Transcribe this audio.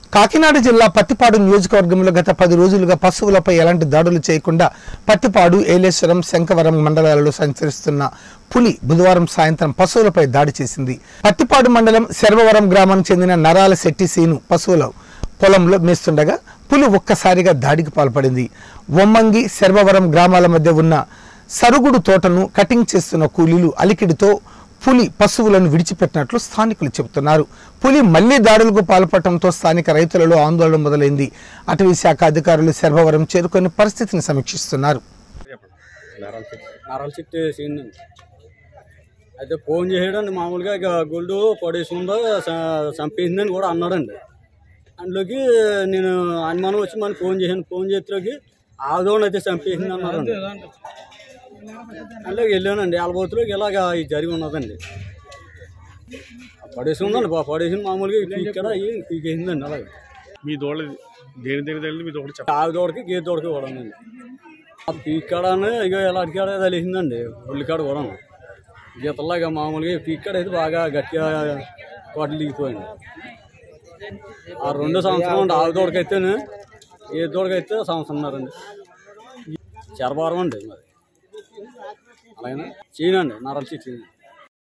కాకినాడ జిల్లా పత్తిపాడు నియోజకవర్గంలో గత పది రోజులుగా పశువులపై ఎలాంటి దాడులు చేయకుండా పత్తిపాడు ఏలేశ్వరం శంకవరం మండలాలలో సంచరిస్తున్న పులి బుధవారం సాయంత్రం పశువులపై దాడి చేసింది పత్తిపాడు మండలం శర్వవరం గ్రామానికి చెందిన నరాల శెట్టి సీను పశువుల పొలంలో మేస్తుండగా పులి ఒక్కసారిగా దాడికి పాల్పడింది వమ్మంగి శర్వవరం గ్రామాల మధ్య ఉన్న సరుగుడు తోటను కటింగ్ చేస్తున్న కూలీలు అలికిడితో పులి పశువులను విడిచిపెట్టినట్లు స్థానికులు చెబుతున్నారు పులి మళ్లీ దాడులకు పాల్పడటంతో స్థానిక రైతులలో ఆందోళన మొదలైంది అటవీ శాఖ అధికారులు శర్వవరం చేరుకొని పరిస్థితిని సమీక్షిస్తున్నారు నరాల చెట్టు వేసింది అయితే ఫోన్ చేయడండి మామూలుగా ఇక గుళ్ళు పడేసిందో చ- చంపేసిందని కూడా అన్నాడండి అందులోకి నేను అనుమానం వచ్చి మన ఫోన్ చేశాను ఫోన్ చేతిలోకి ఆదోని అయితే చంపేసింది అన్నారండి అందులోకి వెళ్ళానండి ఆలబోతులోకి ఇలాగ ఇది జరిగి ఉన్నదండి పడేసి ఉందండి బా పడేసింది మామూలుగా పీక్కడ అయ్యి పీకేసిందండి అలాగే మీ దోళ దేని దగ్గర తగిలింది మీ దోళ చెప్పండి ఆవి దోడకి గీత దోడకి కూడా ఉందండి ఆ పీక్కాడని ఇక ఇలా అడికాడ తెలిసిందండి ఉల్లికాడ కూడా గీతల్లాగా మామూలుగా ఈ పీక్కాడ అయితే బాగా గట్టిగా కోటలు దిగిపోయింది ఆ రెండు సంవత్సరం అండి ఆవి దోడకైతేనే ఏ దోడకైతే సంవత్సరంన్నారండి చెరబారం అండి మరి అలాగే చీనండి నరల చీన